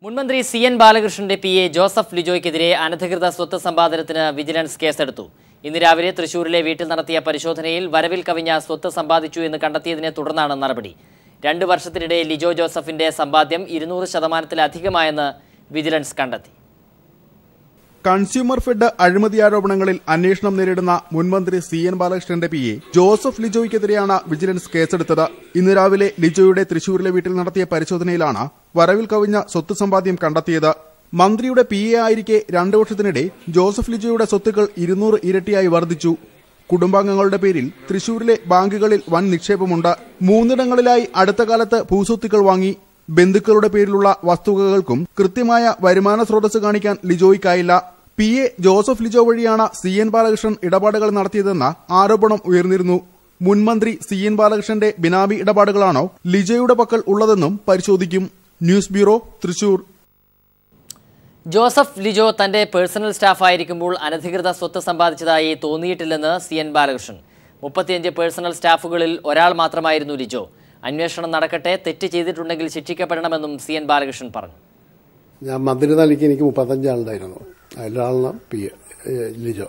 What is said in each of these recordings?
മുൻമന്ത്രി C N ബാലകൃഷ്ണന്റെ P A Joseph ലിജോയ്ക്കെതിരെ അനധികൃത സ്വത്ത് സമ്പാദനത്തിന് വിജിലൻസ് കേസെടുത്തു ഇന്ന് രാവിലെ തൃശൂരിലെ വീട്ടിൽ നടത്തിയ പരിശോധനയിൽ വരവിൽ കവിഞ്ഞ സ്വത്ത് സമ്പാദിച്ചു എന്ന് കണ്ടെത്തിയതിനെ തുടർന്നാണ് നടപടി രണ്ട് വർഷത്തിനിടെ ലിജോ ജോസഫിന്റെ സമ്പാദ്യം ഇരുന്നൂറ് ശതമാനത്തിലധികമായെന്ന് വിജിലൻസ് കണ്ടെത്തി കൺസ്യൂമർ ഫെഡ് അഴിമതി ആരോപണങ്ങളിൽ അന്വേഷണം നേരിടുന്ന മുൻമന്ത്രി സി എൻ ബാലകൃഷ്ണന്റെ പി എ ജോസഫ് ലിജോയ്ക്കെതിരെയാണ് വിജിലൻസ് കേസെടുത്തത് ഇന്ന് രാവിലെ ലിജോയുടെ തൃശൂരിലെ വീട്ടിൽ നടത്തിയ പരിശോധനയിലാണ് വരവിൽ കവിഞ്ഞ സ്വത്ത് സമ്പാദ്യം കണ്ടെത്തിയത് മന്ത്രിയുടെ പി എ ആയിരിക്കെ രണ്ടു വർഷത്തിനിടെ ജോസഫ് ലിജോയുടെ സ്വത്തുക്കൾ ഇരുന്നൂറ് ഇരട്ടിയായി വർദ്ധിച്ചു കുടുംബാംഗങ്ങളുടെ പേരിൽ തൃശൂരിലെ ബാങ്കുകളിൽ വൻ നിക്ഷേപമുണ്ട് മൂന്നിടങ്ങളിലായി അടുത്ത കാലത്ത് ഭൂസ്വത്തുക്കൾ വാങ്ങി ബന്ധുക്കളുടെ പേരിലുള്ള വസ്തുവകകൾക്കും കൃത്യമായ വരുമാന സ്രോതസ് കാണിക്കാൻ ലിജോയ്ക്കായില്ല പി എ ജോസഫ് ലിജോ വഴിയാണ് സി എൻ ബാലകൃഷ്ണൻ ഇടപാടുകൾ നടത്തിയതെന്ന ആരോപണം ഉയർന്നിരുന്നു മുൻമന്ത്രി സി എൻ ബാലകൃഷ്ണന്റെ ബിനാമി ഇടപാടുകളാണോ ലിജോയുടെ പക്കൽ ഉള്ളതെന്നും പരിശോധിക്കും news bureau Thrissur Joseph Lijo തന്റെ പേഴ്സണൽ സ്റ്റാഫായിരിക്കുമ്പോൾ അനധികൃത സ്വത്ത് സമ്പാദിച്ചതായി തോന്നിയിട്ടില്ലെന്ന് സി എൻ ബാലകൃഷ്ണൻ മുപ്പത്തിയഞ്ച് പേഴ്സണൽ സ്റ്റാഫുകളിൽ ഒരാൾ മാത്രമായിരുന്നു ലിജോ അന്വേഷണം നടക്കട്ടെ തെറ്റ് ചെയ്തിട്ടുണ്ടെങ്കിൽ ശിക്ഷിക്കപ്പെടണമെന്നും സി എൻ ബാലകൃഷ്ണൻ പറഞ്ഞു ഞാൻ മന്ത്രി നിലയ്ക്ക് എനിക്ക് മുപ്പത്തഞ്ചാളുണ്ടായിരുന്നു അതിലൊരാളാണ് പി എ, ലിജോ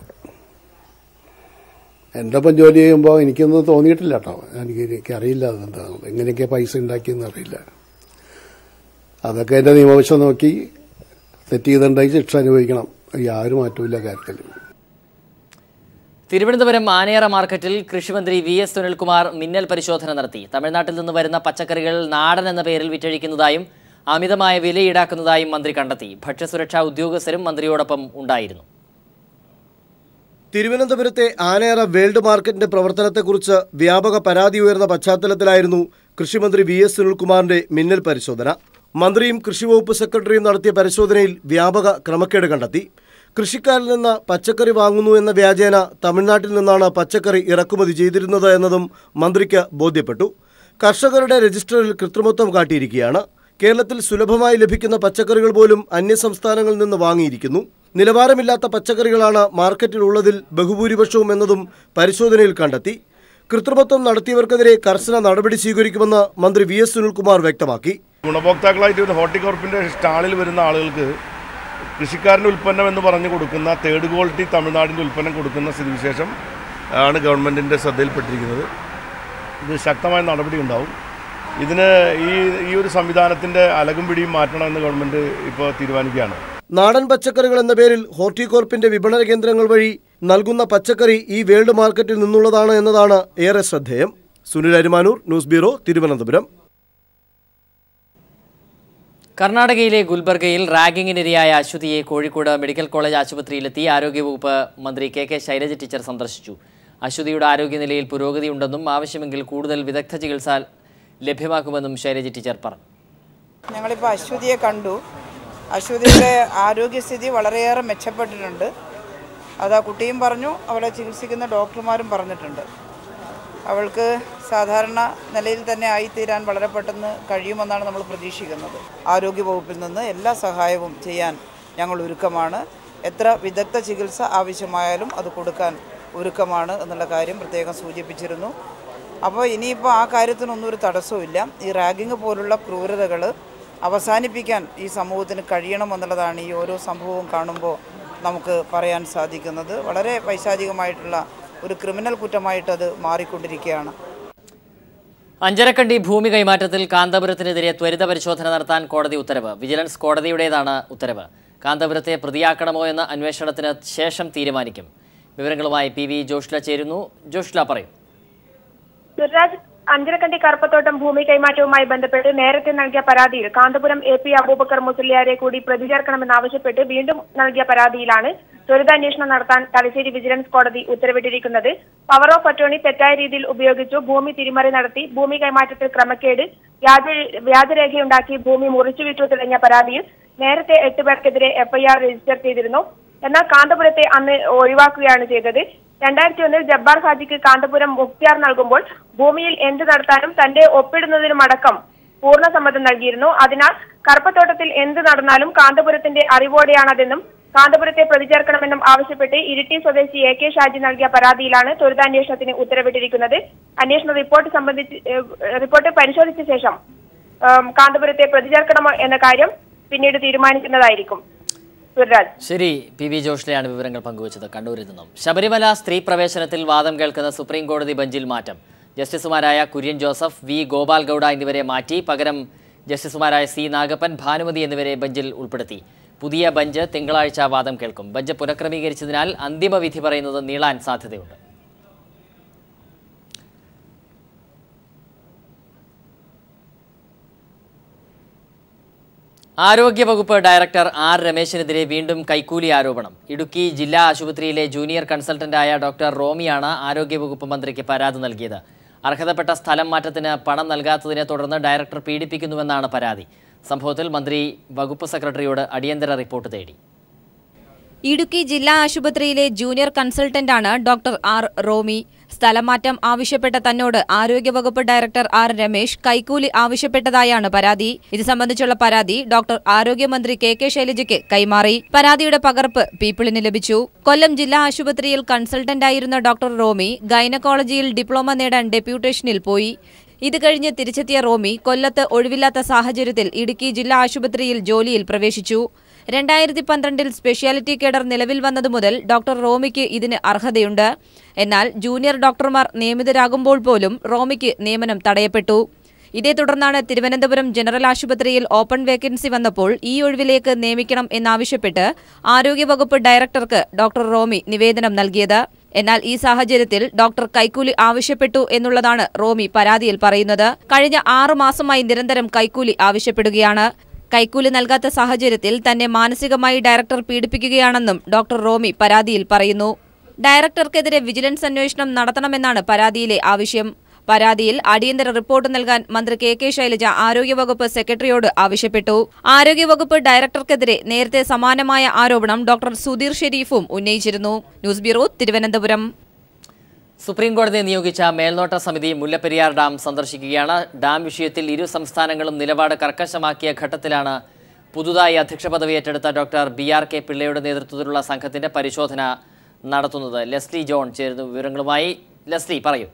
എൻ്റെ ഒപ്പം ജോലി ചെയ്യുമ്പോൾ എനിക്കൊന്നും തോന്നിയിട്ടില്ല കേട്ടോ എനിക്ക് എനിക്കറിയില്ല അതെന്താണ് എങ്ങനെയൊക്കെ പൈസ ഉണ്ടാക്കിയെന്ന് അറിയില്ല അതൊക്കെ എൻ്റെ നിയമവശം നോക്കി തെറ്റ് ചെയ്തിട്ടുണ്ടെങ്കിൽ ശിക്ഷ അനുഭവിക്കണം യാതൊരു മാറ്റമില്ല കാര്യത്തിൽ തിരുവനന്തപുരം ആനയറ മാർക്കറ്റിൽ കൃഷിമന്ത്രി വി എസ് സുനിൽകുമാർ മിന്നൽ പരിശോധന നടത്തി തമിഴ്നാട്ടിൽ നിന്ന് വരുന്ന പച്ചക്കറികൾ നാടൻ എന്ന പേരിൽ വിറ്റഴിക്കുന്നതായും അമിതമായ വില ഈടാക്കുന്നതായും മന്ത്രി കണ്ടെത്തി ഭക്ഷ്യസുരക്ഷാ ഉദ്യോഗസ്ഥരും മന്ത്രിയോടൊപ്പം ഉണ്ടായിരുന്നു തിരുവനന്തപുരത്തെ ആനയറ വേൾഡ് മാർക്കറ്റിന്റെ പ്രവർത്തനത്തെക്കുറിച്ച് വ്യാപക പരാതി ഉയർന്ന പശ്ചാത്തലത്തിലായിരുന്നു കൃഷിമന്ത്രി വി എസ് സുനിൽകുമാറിന്റെ മിന്നൽ പരിശോധന മന്ത്രിയും കൃഷിവകുപ്പ് സെക്രട്ടറിയും നടത്തിയ പരിശോധനയിൽ വ്യാപക ക്രമക്കേട് കണ്ടെത്തി കൃഷിക്കാരിൽ നിന്ന് പച്ചക്കറി വാങ്ങുന്നു എന്ന വ്യാജേന തമിഴ്നാട്ടിൽ നിന്നാണ് പച്ചക്കറി ഇറക്കുമതി ചെയ്തിരുന്നത് എന്നതും മന്ത്രിക്ക് ബോധ്യപ്പെട്ടു കർഷകരുടെ രജിസ്റ്ററിൽ കൃത്രിമത്വം കാട്ടിയിരിക്കുകയാണ് കേരളത്തിൽ സുലഭമായി ലഭിക്കുന്ന പച്ചക്കറികൾ പോലും അന്യസംസ്ഥാനങ്ങളിൽ നിന്ന് വാങ്ങിയിരിക്കുന്നു നിലവാരമില്ലാത്ത പച്ചക്കറികളാണ് മാർക്കറ്റിലുള്ളതിൽ ബഹുഭൂരിപക്ഷവും എന്നതും പരിശോധനയിൽ കണ്ടെത്തി കൃത്രിമത്വം നടത്തിയവർക്കെതിരെ കർശന നടപടി സ്വീകരിക്കുമെന്ന് മന്ത്രി വി എസ് സുനിൽകുമാർ വ്യക്തമാക്കി ഗുണഭോക്താക്കളായിട്ട് ഒരു ഹോർട്ടികോർപ്പിൻ്റെ സ്റ്റാളിൽ വരുന്ന ആളുകൾക്ക് കൃഷിക്കാരൻ്റെ ഉൽപ്പന്നം എന്ന് പറഞ്ഞു കൊടുക്കുന്ന തേർഡ് ക്വാളിറ്റി തമിഴ്നാടിൻ്റെ ഉൽപ്പന്നം കൊടുക്കുന്ന സ്ഥിതിവിശേഷം ആണ് ഗവൺമെൻറ്റിൻ്റെ ശ്രദ്ധയിൽപ്പെട്ടിരിക്കുന്നത് ഇത് ശക്തമായ നടപടി ഉണ്ടാവും ഇതിന് ഈ ഈ ഒരു സംവിധാനത്തിൻ്റെ അലകും പിടിയും മാറ്റണമെന്ന് ഗവൺമെൻറ് ഇപ്പോൾ തീരുമാനിക്കുകയാണ് നാടൻ പച്ചക്കറികൾ എന്ന പേരിൽ ഹോർട്ടികോർപ്പിന്റെ വിപണന കേന്ദ്രങ്ങൾ വഴി നൽകുന്ന പച്ചക്കറി ഈ വേൾഡ് മാർക്കറ്റിൽ നിന്നുള്ളതാണ് എന്നതാണ് ഏറെ ശ്രദ്ധേയം സുനിൽ അരിമാനൂർ ന്യൂസ് ബ്യൂറോ തിരുവനന്തപുരം കർണാടകയിലെ ഗുൽബർഗയിൽ റാഗിങ്ങിനിരയായ അശ്വതിയെ കോഴിക്കോട് മെഡിക്കൽ കോളേജ് ആശുപത്രിയിലെത്തി ആരോഗ്യവകുപ്പ് മന്ത്രി കെ കെ ശൈലജ ടീച്ചർ സന്ദർശിച്ചു അശ്വതിയുടെ ആരോഗ്യനിലയിൽ പുരോഗതിയുണ്ടെന്നും ആവശ്യമെങ്കിൽ കൂടുതൽ വിദഗ്ധ ചികിത്സ ലഭ്യമാക്കുമെന്നും ശൈലജ ടീച്ചർ പറഞ്ഞു ഞങ്ങളിപ്പോൾ അശ്വതിയെ കണ്ടു അശ്വതിയുടെ ആരോഗ്യസ്ഥിതി വളരെയേറെ മെച്ചപ്പെട്ടിട്ടുണ്ട് അത് ആ കുട്ടിയും പറഞ്ഞു അവളെ ചികിത്സിക്കുന്ന ഡോക്ടർമാരും പറഞ്ഞിട്ടുണ്ട് അവൾക്ക് സാധാരണ നിലയിൽ തന്നെ ആയിത്തീരാൻ വളരെ പെട്ടെന്ന് കഴിയുമെന്നാണ് നമ്മൾ പ്രതീക്ഷിക്കുന്നത് ആരോഗ്യവകുപ്പിൽ നിന്ന് എല്ലാ സഹായവും ചെയ്യാൻ ഞങ്ങൾ ഒരുക്കമാണ് എത്ര വിദഗ്ധ ചികിത്സ ആവശ്യമായാലും അത് കൊടുക്കാൻ ഒരുക്കമാണ് എന്നുള്ള കാര്യം പ്രത്യേകം സൂചിപ്പിച്ചിരുന്നു അപ്പോൾ ഇനിയിപ്പോൾ ആ കാര്യത്തിനൊന്നും ഒരു തടസ്സവുമില്ല ഈ റാഗിങ് പോലുള്ള ക്രൂരതകൾ അവസാനിപ്പിക്കാൻ ഈ സമൂഹത്തിന് കഴിയണമെന്നുള്ളതാണ് ഈ ഓരോ സംഭവവും കാണുമ്പോൾ നമുക്ക് പറയാൻ സാധിക്കുന്നത് വളരെ പൈശാചികമായിട്ടുള്ള ഒരു ക്രിമിനൽ കുറ്റമായിട്ടത് മാറിക്കൊണ്ടിരിക്കുകയാണ് അഞ്ചരക്കണ്ടി ഭൂമി കൈമാറ്റത്തിൽ കാന്തപുരത്തിനെതിരെ ത്വരിത പരിശോധന നടത്താൻ കോടതി ഉത്തരവ് വിജിലൻസ് കോടതിയുടേതാണ് ഉത്തരവ് കാന്തപുരത്തെ പ്രതിയാക്കണമോ എന്ന അന്വേഷണത്തിന് ശേഷം തീരുമാനിക്കും വിവരങ്ങളുമായി പി വി ജോഷ്ല ചേരുന്നു ജോഷ്ല പറയും ഗുരുരാജ് അഞ്ചരക്കണ്ടി കറുപ്പത്തോട്ടം ഭൂമി കൈമാറ്റവുമായി ബന്ധപ്പെട്ട് നേരത്തെ നൽകിയ പരാതിയിൽ കാന്തപുരം എ പി അബൂബക്കർ മുസ്ലിയാരെ കൂടി പ്രതി ചേർക്കണമെന്നാവശ്യപ്പെട്ട് വീണ്ടും നൽകിയ പരാതിയിലാണ് ത്വരിതാന്വേഷണം നടത്താൻ തലശ്ശേരി വിജിലൻസ് കോടതി ഉത്തരവിട്ടിരിക്കുന്നത് പവർ ഓഫ് അറ്റോർണി തെറ്റായ രീതിയിൽ ഉപയോഗിച്ചു ഭൂമി തിരിമറി നടത്തി ഭൂമി കൈമാറ്റത്തിൽ ക്രമക്കേട് വ്യാജ വ്യാജരേഖയുണ്ടാക്കി ഭൂമി മുറിച്ചുവിട്ടു തുടങ്ങിയ പരാതിയിൽ നേരത്തെ എട്ട് പേർക്കെതിരെ എഫ്ഐആർ രജിസ്റ്റർ ചെയ്തിരുന്നു എന്നാൽ കാന്തപുരത്തെ അന്ന് ഒഴിവാക്കുകയാണ് ചെയ്തത് രണ്ടായിരത്തി ഒന്നിൽ ജബ്ബാർ ഹാജിക്ക് കാന്തപുരം മുക്തിയാർ നൽകുമ്പോൾ ഭൂമിയിൽ എന്ത് നടത്താനും തന്റെ ഒപ്പിടുന്നതിനുമടക്കം പൂർണ്ണ സമ്മതം നൽകിയിരുന്നു അതിനാൽ കറുപ്പത്തോട്ടത്തിൽ എന്ത് നടന്നാലും കാന്തപുരത്തിന്റെ അറിവോടെയാണതെന്നും കാന്തപുരത്തെ പ്രതി ചേർക്കണമെന്നും ആവശ്യപ്പെട്ട് ഇരിട്ടി സ്വദേശി എ കെ ഷാജി നൽകിയ പരാതിയിലാണ് ത്വരിതാന്വേഷണത്തിന് ഉത്തരവിട്ടിരിക്കുന്നത് അന്വേഷണ റിപ്പോർട്ട് സംബന്ധിച്ച് ഏഹ്, റിപ്പോർട്ട് പരിശോധിച്ച ശേഷം ഏം, കാന്തപുരത്തെ പ്രതി ചേർക്കണമോ എന്ന കാര്യം പിന്നീട് തീരുമാനിക്കുന്നതായിരിക്കും സുരാജ് ശരി പി വി ജോഷിലെയാണ് വിവരങ്ങൾ പങ്കുവച്ചത് കണ്ണൂരിൽ നിന്നും ശബരിമല സ്ത്രീ പ്രവേശനത്തിൽ വാദം കേൾക്കുന്ന സുപ്രീം കോടതി ബെഞ്ചിൽ മാറ്റം ജസ്റ്റിസുമാരായ കുര്യൻ ജോസഫ് വി ഗോപാൽ ഗൌഡ എന്നിവരെ മാറ്റി പകരം ജസ്റ്റിസുമാരായ സി നാഗപ്പൻ ഭാനുമതി എന്നിവരെ ബെഞ്ചിൽ ഉൾപ്പെടുത്തി പുതിയ ബെഞ്ച് തിങ്കളാഴ്ച വാദം കേൾക്കും ബെഞ്ച് പുനഃക്രമീകരിച്ചതിനാൽ അന്തിമ വിധി പറയുന്നത് നീളാൻ സാധ്യതയുണ്ട് ആരോഗ്യവകുപ്പ് ഡയറക്ടർ ആർ രമേശിനെതിരെ വീണ്ടും കൈക്കൂലി ആരോപണം ഇടുക്കി ജില്ലാ ആശുപത്രിയിലെ ജൂനിയർ കൺസൾട്ടന്റായ ഡോക്ടർ റോമിയാണ് ആരോഗ്യവകുപ്പ് മന്ത്രിക്ക് പരാതി നൽകിയത് അർഹതപ്പെട്ട സ്ഥലം മാറ്റത്തിന് പണം നൽകാത്തതിനെ തുടർന്ന് ഡയറക്ടർ പീഡിപ്പിക്കുന്നുവെന്നാണ് പരാതി സംഭവത്തിൽ മന്ത്രി വകുപ്പ് സെക്രട്ടറിയോട് അടിയന്തര റിപ്പോർട്ട് തേടി ഇടുക്കി ജില്ലാ ആശുപത്രിയിലെ ജൂനിയർ കൺസൾട്ടന്റാണ് ഡോക്ടർ ആർ റോമി സ്ഥലമാറ്റം ആവശ്യപ്പെട്ട തന്നോട് ആരോഗ്യവകുപ്പ് ഡയറക്ടർ ആർ രമേശ് കൈക്കൂലി ആവശ്യപ്പെട്ടതായാണ് പരാതി ഇത് സംബന്ധിച്ചുള്ള പരാതി ഡോക്ടർ ആരോഗ്യമന്ത്രി കെ കെ ശൈലജയ്ക്ക് കൈമാറി പരാതിയുടെ പകർപ്പ് പീപ്പിളിന് ലഭിച്ചു കൊല്ലം ജില്ലാ ആശുപത്രിയിൽ കൺസൾട്ടന്റായിരുന്ന ഡോക്ടർ റോമി ഗൈനക്കോളജിയിൽ ഡിപ്ലോമ നേടാൻ ഡെപ്യൂട്ടേഷനിൽ പോയി ഇത് കഴിഞ്ഞ് തിരിച്ചെത്തിയ റോമി കൊല്ലത്ത് ഒഴിവില്ലാത്ത സാഹചര്യത്തിൽ ഇടുക്കി ജില്ലാ ആശുപത്രിയിൽ ജോലിയിൽ പ്രവേശിച്ചു രണ്ടായിരത്തി പന്ത്രണ്ടിൽ സ്പെഷ്യാലിറ്റി കേഡർ നിലവിൽ വന്നതു മുതൽ ഡോക്ടർ റോമിക്ക് ഇതിന് അർഹതയുണ്ട് എന്നാൽ ജൂനിയർ ഡോക്ടർമാർ നിയമിതരാകുമ്പോൾ പോലും റോമിക്ക് നിയമനം തടയപ്പെട്ടു ഇതേ തുടർന്നാണ് തിരുവനന്തപുരം ജനറൽ ആശുപത്രിയിൽ ഓപ്പൺ വേക്കൻസി വന്നപ്പോൾ ഈ ഒഴിവിലേക്ക് നിയമിക്കണം എന്നാവശ്യപ്പെട്ട് ആരോഗ്യവകുപ്പ് ഡയറക്ടർക്ക് ഡോക്ടർ റോമി നിവേദനം നൽകിയത് എന്നാൽ ഈ സാഹചര്യത്തിൽ ഡോക്ടർ കൈക്കൂലി ആവശ്യപ്പെട്ടു എന്നുള്ളതാണ് റോമി പരാതിയിൽ പറയുന്നത് കഴിഞ്ഞ ആറു മാസമായി നിരന്തരം കൈക്കൂലി ആവശ്യപ്പെടുകയാണ് കൈക്കൂലി നൽകാത്ത സാഹചര്യത്തിൽ തന്നെ മാനസികമായി ഡയറക്ടർ പീഡിപ്പിക്കുകയാണെന്നും ഡോക്ടർ റോമി പരാതിയിൽ പറയുന്നു ഡയറക്ടർക്കെതിരെ വിജിലൻസ് അന്വേഷണം നടത്തണമെന്നാണ് പരാതിയിലെ ആവശ്യം പരാതിയിൽ അടിയന്തര റിപ്പോർട്ട് നൽകാൻ മന്ത്രി കെ കെ ശൈലജ ആരോഗ്യവകുപ്പ് സെക്രട്ടറിയോട് ആവശ്യപ്പെട്ടു ആരോഗ്യവകുപ്പ് ഡയറക്ടർക്കെതിരെ നേരത്തെ സമാനമായ ആരോപണം ഡോക്ടർ സുധീർ ഷെരീഫും ഉന്നയിച്ചിരുന്നു ന്യൂസ് ബ്യൂറോ തിരുവനന്തപുരം സുപ്രീം കോടതി നിയോഗിച്ച മേൽനോട്ട സമിതി മുല്ലപ്പെരിയാർ ഡാം സന്ദർശിക്കുകയാണ് ഡാം വിഷയത്തിൽ ഇരു സംസ്ഥാനങ്ങളും നിലപാട് കർക്കശമാക്കിയ ഘട്ടത്തിലാണ് പുതുതായി അധ്യക്ഷ പദവി ഏറ്റെടുത്ത ഡോക്ടർ ബി ആർ കെ പിള്ളയുടെ നേതൃത്വത്തിലുള്ള സംഘത്തിന്റെ പരിശോധന നടത്തുന്നത് ലെസ്ലി ജോൺ ചേരുന്ന വിവരങ്ങളുമായി ലെസ്ലി പറയൂ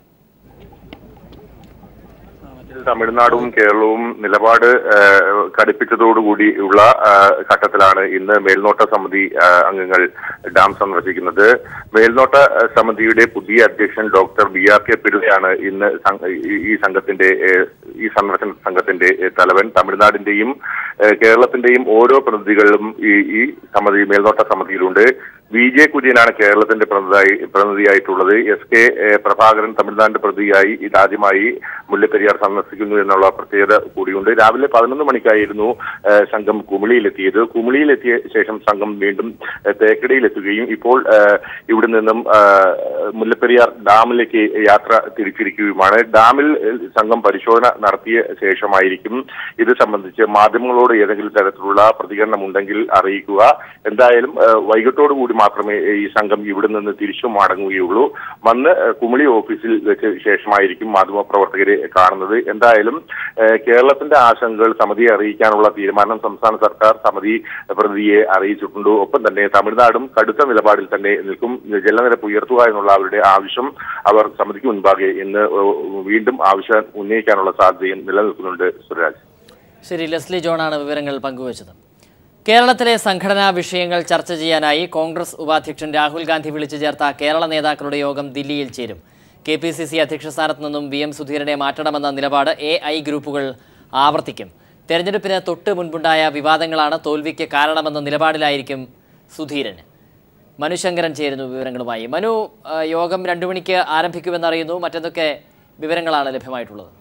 തമിഴ്നാടും കേരളവും നിലപാട് ഏഹ്, കടുപ്പിച്ചതോടുകൂടി ഉള്ള ഏഹ്, ഘട്ടത്തിലാണ് ഇന്ന് മേൽനോട്ട സമിതി ഏഹ്, അംഗങ്ങൾ ഡാം സന്ദർശിക്കുന്നത് മേൽനോട്ട ഏഹ്, സമിതിയുടെ പുതിയ അധ്യക്ഷൻ ഡോക്ടർ ബി ആർ കെ പിള്ളയാണ് ഇന്ന് സം- ഈ- ഈ സംഘത്തിന്റെ ഏഹ്, ഈ സന്ദർശന സംഘത്തിന്റെ ഏഹ്, തലവൻ തമിഴ്നാടിന്റെയും ഏഹ്, കേരളത്തിന്റെയും ഓരോ പ്രതിനിധികളും ഈ ഈ സമിതി മേൽനോട്ട സമിതിയിലുണ്ട് വി ജെ കുര്യനാണ് കേരളത്തിന്റെ പ്രതിനിധിയായി പ്രതിനിധിയായിട്ടുള്ളത് എസ് കെ ഏഹ്, പ്രഭാകരൻ തമിഴ്നാടിന്റെ പ്രതിയായി ഇതാദ്യമായി മുല്ലപ്പെരിയാർ സന്ദർശിക്കുന്നു എന്നുള്ള പ്രത്യേകത കൂടിയുണ്ട് രാവിലെ പതിനൊന്ന് മണിക്കായിരുന്നു ഏഹ്, സംഘം കുമിളിയിലെത്തിയത് കുമിളിയിലെത്തിയ ശേഷം സംഘം വീണ്ടും ഏഹ്, തേക്കടിയിലെത്തുകയും ഇപ്പോൾ ഏഹ്, ഇവിടെ നിന്നും ഏഹ്, മുല്ലപ്പെരിയാർ ഡാമിലേക്ക് യാത്ര തിരിച്ചിരിക്കുകയുമാണ് ഡാമിൽ ഏഹ്, സംഘം പരിശോധന നടത്തിയ ശേഷമായിരിക്കും ഇത് സംബന്ധിച്ച് മാധ്യമങ്ങളോട് ഏതെങ്കിലും തരത്തിലുള്ള പ്രതികരണം ഉണ്ടെങ്കിൽ അറിയിക്കുക എന്തായാലും ഏഹ്, വൈകിട്ടോടു കൂടി മാത്രമേ ഈ സംഘം ഇവിടെ നിന്ന് തിരിച്ചു മടങ്ങുകയുള്ളൂ വന്ന് ഏഹ്, കുമിളി ഓഫീസിൽ വെച്ച് ശേഷമായിരിക്കും മാധ്യമപ്രവർത്തകരെ കാണുന്നത് എന്തായാലും ഏഹ്, കേരളത്തിന്റെ ആശങ്കകൾ സമിതിയെ അറിയിക്കാനുള്ള തീരുമാനം സംസ്ഥാന സർക്കാർ സമിതി പ്രതിനിധിയെ അറിയിച്ചിട്ടുണ്ട് ഒപ്പം തന്നെ തമിഴ്നാടും കടുത്ത നിലപാടിൽ തന്നെ നിൽക്കും ജലനിരപ്പ് ഉയർത്തുക എന്നുള്ള അവരുടെ ആവശ്യം അവർ സമിതിക്ക് മുൻപാകെ ഇന്ന് ഏഹ്, വീണ്ടും ആവശ്യം ഉന്നയിക്കാനുള്ള സാധ്യതയും നിലനിൽക്കുന്നുണ്ട് സുരാജ് ശരി ലെസ്ലി ജോണാണ് വിവരങ്ങൾ പങ്കുവച്ചത് കേരളത്തിലെ സംഘടനാ വിഷയങ്ങൾ ചർച്ച ചെയ്യാനായി കോൺഗ്രസ് ഉപാധ്യക്ഷൻ രാഹുൽ ഗാന്ധി വിളിച്ചു ചേർത്ത കേരള നേതാക്കളുടെ യോഗം ദില്ലിയിൽ ചേരും കെ പി സി സി അധ്യക്ഷ സ്ഥാനത്ത് നിന്നും വി എം സുധീരനെ മാറ്റണമെന്ന നിലപാട് എ ഐ ഗ്രൂപ്പുകൾ ആവർത്തിക്കും തെരഞ്ഞെടുപ്പിന് തൊട്ട് മുൻപുണ്ടായ വിവാദങ്ങളാണ് തോൽവിക്ക് കാരണമെന്ന നിലപാടിലായിരിക്കും സുധീരന് മനുശങ്കരൻ ചേരുന്നു വിവരങ്ങളുമായി മനു ആ, യോഗം രണ്ടു മണിക്ക് ആരംഭിക്കുമെന്നറിയുന്നു മറ്റെന്തൊക്കെ വിവരങ്ങളാണ് ലഭ്യമായിട്ടുള്ളത്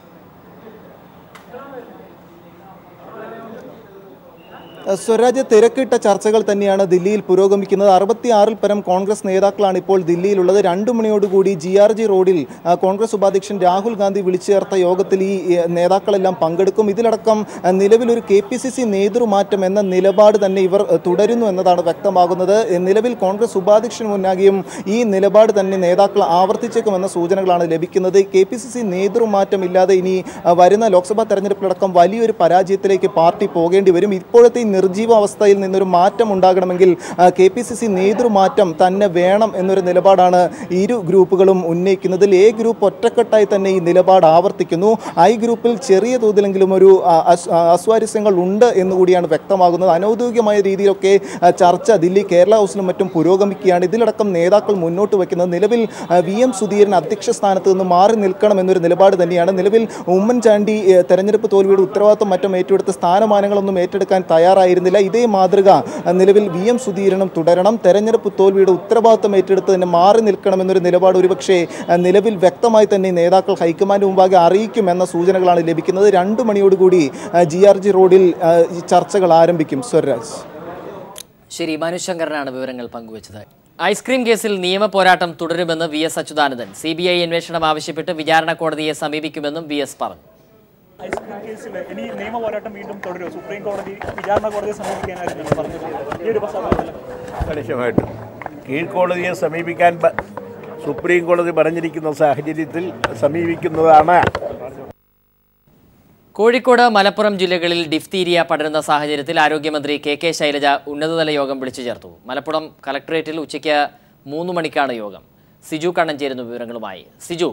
സ്വരാജ് തിരക്കിട്ട ചർച്ചകൾ തന്നെയാണ് ദില്ലിയിൽ പുരോഗമിക്കുന്നത് അറുപത്തിയാറിൽ പരം കോൺഗ്രസ് നേതാക്കളാണ് ഇപ്പോൾ ദില്ലിയിലുള്ളത് രണ്ടു മണിയോടുകൂടി ജി ആർ ജി റോഡിൽ ആ, കോൺഗ്രസ് ഉപാധ്യക്ഷൻ രാഹുൽ ഗാന്ധി വിളിച്ചു ചേർത്ത യോഗത്തിൽ ഈ ഏ, നേതാക്കളെല്ലാം പങ്കെടുക്കും ഇതിലടക്കം ആ, നിലവിലൊരു കെ പി സി സി നേതൃമാറ്റം എന്ന നിലപാട് തന്നെ ഇവർ ആ, തുടരുന്നു എന്നതാണ് വ്യക്തമാകുന്നത് ഏ, നിലവിൽ കോൺഗ്രസ് ഉപാധ്യക്ഷന് മുന്നാകെയും ഈ നിലപാട് തന്നെ നേതാക്കൾ ആവർത്തിച്ചേക്കുമെന്ന സൂചനകളാണ് ലഭിക്കുന്നത് കെ പി സി സി നേതൃമാറ്റമില്ലാതെ ഇനി ആ, വരുന്ന ലോക്സഭാ തെരഞ്ഞെടുപ്പിലടക്കം വലിയൊരു പരാജയത്തിലേക്ക് പാർട്ടി പോകേണ്ടി വരും ഇപ്പോഴത്തെ ഈ നിർജീവ അവസ്ഥയിൽ നിന്നൊരു മാറ്റം ഉണ്ടാകണമെങ്കിൽ കെ പി സി സി നേതൃമാറ്റം തന്നെ വേണം എന്നൊരു നിലപാടാണ് ഇരു ഗ്രൂപ്പുകളും ഉന്നയിക്കുന്നതിൽ എ ഗ്രൂപ്പ് ഒറ്റക്കെട്ടായി തന്നെ ഈ നിലപാട് ആവർത്തിക്കുന്നു ഐ ഗ്രൂപ്പിൽ ചെറിയ തോതിലെങ്കിലും ഒരു ആ, അസ്- ആ, അസ്വാരസ്യങ്ങൾ ഉണ്ട് എന്നുകൂടിയാണ് വ്യക്തമാകുന്നത് അനൗദ്യോഗികമായ രീതിയിലൊക്കെ ആ, ചർച്ച ദില്ലി കേരള ഹൗസിലും മറ്റും പുരോഗമിക്കുകയാണ് ഇതിലടക്കം നേതാക്കൾ മുന്നോട്ട് വയ്ക്കുന്നത് നിലവിൽ ആ, വി എം സുധീരൻ അധ്യക്ഷ സ്ഥാനത്ത് നിന്ന് മാറി നിൽക്കണം എന്നൊരു നിലപാട് തന്നെയാണ് നിലവിൽ ഉമ്മൻചാണ്ടി ഏ, തെരഞ്ഞെടുപ്പ് തോൽവിയുടെ ഉത്തരവാദിത്വം മറ്റും ഏറ്റെടുത്ത് സ്ഥാനമാനങ്ങളൊന്നും ഏറ്റെടുക്കാൻ തയ്യാറായിരുന്നില്ല ഇതേ മാതൃക ആ, നിലവിൽ വി എം സുധീരനും തുടരണം തെരഞ്ഞെടുപ്പ് തോൽവിയുടെ ഉത്തരവാദിത്വം ഏറ്റെടുത്ത് തന്നെ മാറി നിൽക്കണം എന്നൊരു നിലപാട് ഒരുപക്ഷെ ആ, നിലവിൽ വ്യക്തമായി തന്നെ നേതാക്കൾ ഹൈക്കമാൻഡ് മുമ്പാകെ അറിയിക്കുമെന്ന സൂചനകളാണ് ലഭിക്കുന്നത് രണ്ടു മണിയോടുകൂടി ജി ആർ ജി റോഡിൽ ആ, ഈ ചർച്ചകൾ ആരംഭിക്കും സ്വരാജ് ശരി മനുശങ്കരനാണ് വിവരങ്ങൾ പങ്കുവച്ചത് ഐസ്ക്രീം കേസിൽ നിയമ പോരാട്ടം തുടരുമെന്ന് V S Achuthanandan C B I അന്വേഷണം ആവശ്യപ്പെട്ട് വിചാരണ കോടതിയെ സമീപിക്കുമെന്നും വി എസ് പറഞ്ഞു ഐസ്ക്രീം കേസിൽ ഇനി നിയമ പോരാട്ടം വീണ്ടും തുടരുമോ സുപ്രീം കോടതി വിചാരണ കോടതിയെ സമീപിക്കാനായിരുന്നു പറഞ്ഞത് ഈ ഒരു പശ്ചാത്തലത്തിൽ കണിശമായിട്ടും കീഴ്ക്കോടതിയെ സമീപിക്കാൻ പ- സുപ്രീം കോടതി പറഞ്ഞിരിക്കുന്ന സാഹചര്യത്തിൽ സമീപിക്കുന്നതാണ് കോഴിക്കോട് മലപ്പുറം ജില്ലകളിൽ ഡിഫ്തീരിയ പടരുന്ന സാഹചര്യത്തിൽ ആരോഗ്യമന്ത്രി കെ കെ ശൈലജ ഉന്നതതല യോഗം വിളിച്ചു ചേർത്തു മലപ്പുറം കളക്ടറേറ്റിൽ ഉച്ചയ്ക്ക് മൂന്ന് മണിക്കാണ് യോഗം സിജു കണ്ണൻ ചേരുന്നു വിവരങ്ങളുമായി സിജു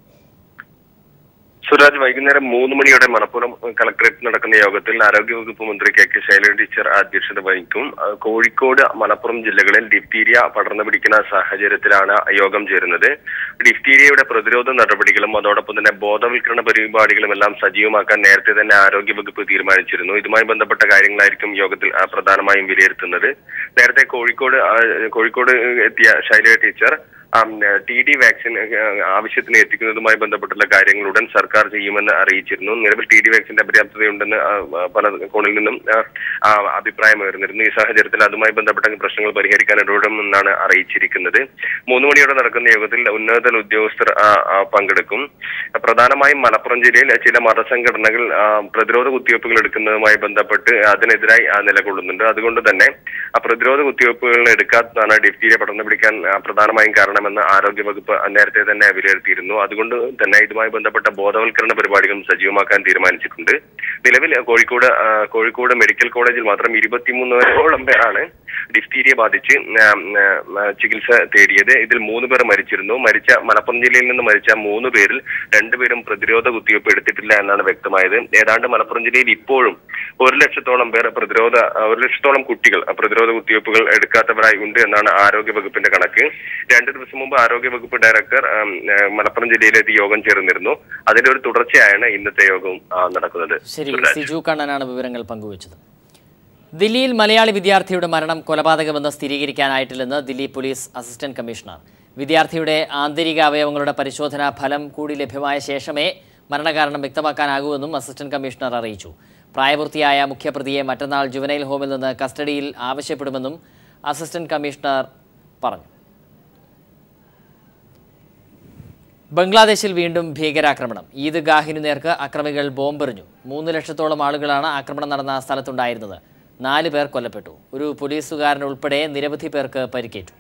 സുരാജ് വൈകുന്നേരം മൂന്ന് മണിയോടെ മലപ്പുറം കളക്ടറേറ്റ് നടക്കുന്ന യോഗത്തിൽ ആരോഗ്യവകുപ്പ് മന്ത്രി കെ കെ ശൈലജ ടീച്ചർ അധ്യക്ഷത വഹിക്കും അഹ് കോഴിക്കോട് മലപ്പുറം ജില്ലകളിൽ ഡിഫ്തീരിയ പടർന്നു പിടിക്കുന്ന സാഹചര്യത്തിലാണ് യോഗം ചേരുന്നത് ഡിഫ്തീരിയയുടെ പ്രതിരോധ നടപടികളും അതോടൊപ്പം തന്നെ ബോധവൽക്കരണ പരിപാടികളും എല്ലാം സജീവമാക്കാൻ നേരത്തെ തന്നെ ആരോഗ്യവകുപ്പ് തീരുമാനിച്ചിരുന്നു ഇതുമായി ബന്ധപ്പെട്ട കാര്യങ്ങളായിരിക്കും യോഗത്തിൽ ആ, പ്രധാനമായും വിലയിരുത്തുന്നത് നേരത്തെ കോഴിക്കോട് ആ, കോഴിക്കോട് എത്തിയ Shailaja teacher T D vaccine ആ, ആവശ്യത്തിന് എത്തിക്കുന്നതുമായി ബന്ധപ്പെട്ടുള്ള കാര്യങ്ങൾ ഉടൻ സർക്കാർ ചെയ്യുമെന്ന് അറിയിച്ചിരുന്നു നിലവിൽ ടി ഡി വാക്സിന്റെ അപര്യാപ്തതയുണ്ടെന്ന് ആ, ആ, പല കോണിൽ നിന്നും ആ, ആ, അഭിപ്രായം ഉയർന്നിരുന്നു ഈ സാഹചര്യത്തിൽ അതുമായി ബന്ധപ്പെട്ട പ്രശ്നങ്ങൾ പരിഹരിക്കാൻ ഇടപെടുമെന്നാണ് അറിയിച്ചിരിക്കുന്നത് മൂന്ന് മണിയോടെ നടക്കുന്ന യോഗത്തിൽ ഉന്നതതല ഉദ്യോഗസ്ഥർ ആ, ആ, പങ്കെടുക്കും പ്രധാനമായും മലപ്പുറം ജില്ലയിൽ ചില മതസംഘടനകൾ ആ, പ്രതിരോധ കുത്തിവയ്പ്പുകൾ എടുക്കുന്നതുമായി ബന്ധപ്പെട്ട് അതിനെതിരായി ആ, നിലകൊള്ളുന്നുണ്ട് അതുകൊണ്ട് തന്നെ ആ പ്രതിരോധ കുത്തിവയ്പ്പുകൾ എടുക്കാത്തതാണ് ഡിഫ്തീരിയ പടർന്നു പിടിക്കാൻ ആ, പ്രധാനമായും കാരണമെന്ന് ആരോഗ്യവകുപ്പ് നേരത്തെ തന്നെ വിലയിരുത്തിയിരുന്നു അതുകൊണ്ട് തന്നെ ഇതുമായി ബന്ധപ്പെട്ട ബോധവൽക്കരണ പരിപാടികളും സജീവമാക്കാൻ തീരുമാനിച്ചിട്ടുണ്ട് നിലവിൽ കോഴിക്കോട് ആ, കോഴിക്കോട് മെഡിക്കൽ കോളേജിൽ മാത്രം ഇരുപത്തിമൂന്നോളം പേരാണ് ഡിഫ്തീരിയ ബാധിച്ച് ആ, ആ, ചികിത്സ തേടിയത് ഇതിൽ മൂന്ന് പേർ മരിച്ചിരുന്നു മരിച്ച മലപ്പുറം ജില്ലയിൽ നിന്ന് മരിച്ച മൂന്ന് പേരിൽ രണ്ടുപേരും പ്രതിരോധ കുത്തിവയ്പ്പ് എടുത്തിട്ടില്ല എന്നാണ് വ്യക്തമായത് ഏതാണ്ട് മലപ്പുറം ജില്ലയിൽ ഇപ്പോഴും ഒരു ലക്ഷത്തോളം പേർ പ്രതിരോധ ഒരു ലക്ഷത്തോളം കുട്ടികൾ പ്രതിരോധ കുത്തിവയ്പ്പുകൾ എടുക്കാത്തവരായി ഉണ്ട് എന്നാണ് ആരോഗ്യ വകുപ്പിന്റെ കണക്ക് രണ്ടു ദിവസം മുമ്പ് ആരോഗ്യ വകുപ്പ് ഡയറക്ടർ ആം, ആ, മലപ്പുറം ജില്ലയിലേക്ക് യോഗം ചേർന്നിരുന്നു അതിന്റെ ഒരു തുടർച്ചയായാണ് ഇന്നത്തെ യോഗം ആ, നടക്കുന്നത് ശരി സുരാജ്. സിജു കണ്ണനാണ് വിവരങ്ങൾ പങ്കുവച്ചത് ദില്ലിയിൽ മലയാളി വിദ്യാർത്ഥിയുടെ മരണം കൊലപാതകമെന്ന് സ്ഥിരീകരിക്കാനായിട്ടില്ലെന്ന് ദില്ലി പോലീസ് അസിസ്റ്റന്റ് കമ്മീഷണർ വിദ്യാർത്ഥിയുടെ ആന്തരിക അവയവങ്ങളുടെ പരിശോധനാ ഫലം കൂടി ലഭ്യമായ ശേഷമേ മരണകാരണം വ്യക്തമാക്കാനാകൂവെന്നും അസിസ്റ്റന്റ് കമ്മീഷണർ അറിയിച്ചു പ്രായപൂർത്തിയായ മുഖ്യപ്രതിയെ മറ്റന്നാൾ ജുവനൈൽ ഹോമിൽ നിന്ന് കസ്റ്റഡിയിൽ ആവശ്യപ്പെടുമെന്നും അസിസ്റ്റന്റ് കമ്മീഷണർ പറഞ്ഞു ബംഗ്ലാദേശിൽ വീണ്ടും ഭീകരാക്രമണം ഈദ്ഗാഹിനു നേർക്ക് അക്രമികൾ ബോംബെറിഞ്ഞു മൂന്ന് ലക്ഷത്തോളം ആളുകളാണ് ആക്രമണം നടന്ന സ്ഥലത്തുണ്ടായിരുന്നത് നാല് പേർ കൊല്ലപ്പെട്ടു ഒരു പോലീസുകാരൻ ഉൾപ്പെടെ നിരവധി പേർക്ക് പരിക്കേറ്റു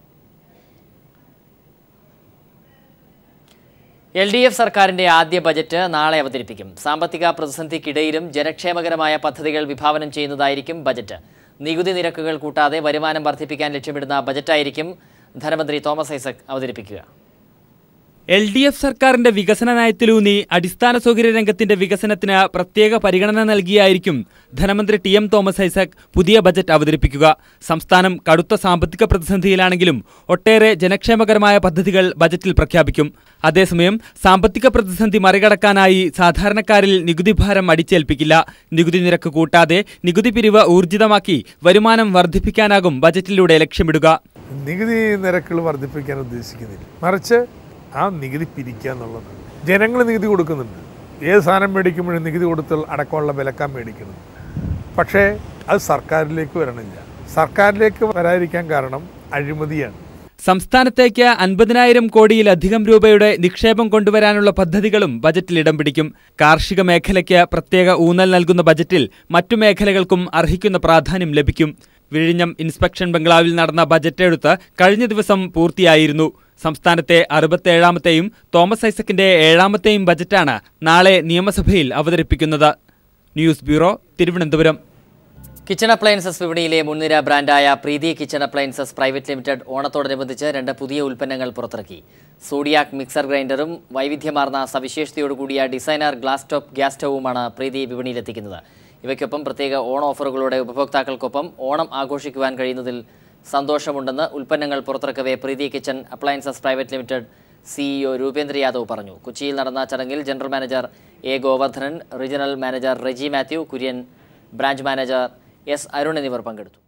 എൽ ഡി എഫ് സർക്കാരിന്റെ ആദ്യ ബജറ്റ് നാളെ അവതരിപ്പിക്കും സാമ്പത്തിക പ്രതിസന്ധിക്കിടയിലും ജനക്ഷേമകരമായ പദ്ധതികൾ വിഭാവനം ചെയ്യുന്നതായിരിക്കും ബജറ്റ് നികുതി നിരക്കുകൾ കൂട്ടാതെ വരുമാനം വർദ്ധിപ്പിക്കാൻ ലക്ഷ്യമിടുന്ന ബജറ്റായിരിക്കും ധനമന്ത്രി തോമസ് ഐസക് അവതരിപ്പിക്കുക എൽ ഡി എഫ് സർക്കാരിന്റെ വികസന നയത്തിലൂന്നി അടിസ്ഥാന സൗകര്യ രംഗത്തിന്റെ വികസനത്തിന് പ്രത്യേക പരിഗണന നൽകിയായിരിക്കും ധനമന്ത്രി ടി എം തോമസ് ഐസക് പുതിയ ബജറ്റ് അവതരിപ്പിക്കുക സംസ്ഥാനം കടുത്ത സാമ്പത്തിക പ്രതിസന്ധിയിലാണെങ്കിലും ഒട്ടേറെ ജനക്ഷേമകരമായ പദ്ധതികൾ ബജറ്റിൽ പ്രഖ്യാപിക്കും അതേസമയം സാമ്പത്തിക പ്രതിസന്ധി മറികടക്കാനായി സാധാരണക്കാരിൽ നികുതി ഭാരം അടിച്ചേൽപ്പിക്കില്ല നികുതി നിരക്ക് കൂട്ടാതെ നികുതി പിരിവ് ഊർജിതമാക്കി വരുമാനം വർദ്ധിപ്പിക്കാനാകും ബജറ്റിലൂടെ ലക്ഷ്യമിടുക നികുതി നിരക്കുകൾ വർദ്ധിപ്പിക്കാൻ ഉദ്ദേശിക്കുന്നില്ല മറിച്ച് ആ നികുതി പിരിക്കുക എന്നുള്ളത് ജനങ്ങൾ നികുതി കൊടുക്കുന്നുണ്ട് ഏത് സാധനം മേടിക്കുമ്പോഴും നികുതി കൊടുത്താൽ അടക്കമുള്ള വിലക്കാൻ മേടിക്കണം പക്ഷേ അത് സർക്കാരിലേക്ക് വരണില്ല സർക്കാരിലേക്ക് വരാതിരിക്കാൻ കാരണം അഴിമതിയാണ് സംസ്ഥാനത്തേക്ക് അൻപതിനായിരം കോടിയിലധികം രൂപയുടെ നിക്ഷേപം കൊണ്ടുവരാനുള്ള പദ്ധതികളും ബജറ്റിൽ ഇടം പിടിക്കും കാർഷിക മേഖലയ്ക്ക് പ്രത്യേക ഊന്നൽ നൽകുന്ന ബജറ്റിൽ മറ്റു മേഖലകൾക്കും അർഹിക്കുന്ന പ്രാധാന്യം ലഭിക്കും വിഴിഞ്ഞം ഇൻസ്പെക്ഷൻ ബംഗ്ലാവിൽ നടന്ന ബജറ്റ് എഴുത്ത് കഴിഞ്ഞ ദിവസം പൂർത്തിയായിരുന്നു സംസ്ഥാനത്തെ അറുപത്തേഴാമത്തെയും തോമസ് ഐസക്കിന്റെ ഏഴാമത്തെയും ബജറ്റാണ് നാളെ നിയമസഭയിൽ അവതരിപ്പിക്കുന്നത് news bureau Thiruvananthapuram kitchen appliances വിപണിയിലെ മുൻനിര ബ്രാൻഡായ Preethi kitchen appliances private limited ഓണത്തോടനുബന്ധിച്ച് രണ്ട് പുതിയ ഉൽപ്പന്നങ്ങൾ പുറത്തിറക്കി സോഡിയാക് മിക്സർ ഗ്രൈൻഡറും വൈവിധ്യമാർന്ന സവിശേഷതയോടുകൂടിയ ഡിസൈനർ ഗ്ലാസ് ടോപ്പ് ഗ്യാസ് സ്റ്റൗവുമാണ് പ്രീതി വിപണിയിലെത്തിക്കുന്നത് ഇവയ്ക്കൊപ്പം പ്രത്യേക ഓണ ഓഫറുകളോടെ ഉപഭോക്താക്കൾക്കൊപ്പം ഓണം ആഘോഷിക്കുവാൻ കഴിയുന്നതിൽ സന്തോഷമുണ്ടെന്ന് ഉൽപ്പന്നങ്ങൾ പുറത്തിറക്കവേ Preethi kitchen appliances private limited CEO Rupendra Yadav പറഞ്ഞു കൊച്ചിയിൽ നടന്ന ചടങ്ങിൽ general manager A Govardhanan regional manager Reji Mathew Kurian branch manager S Arun എന്നിവർ പങ്കെടുത്തു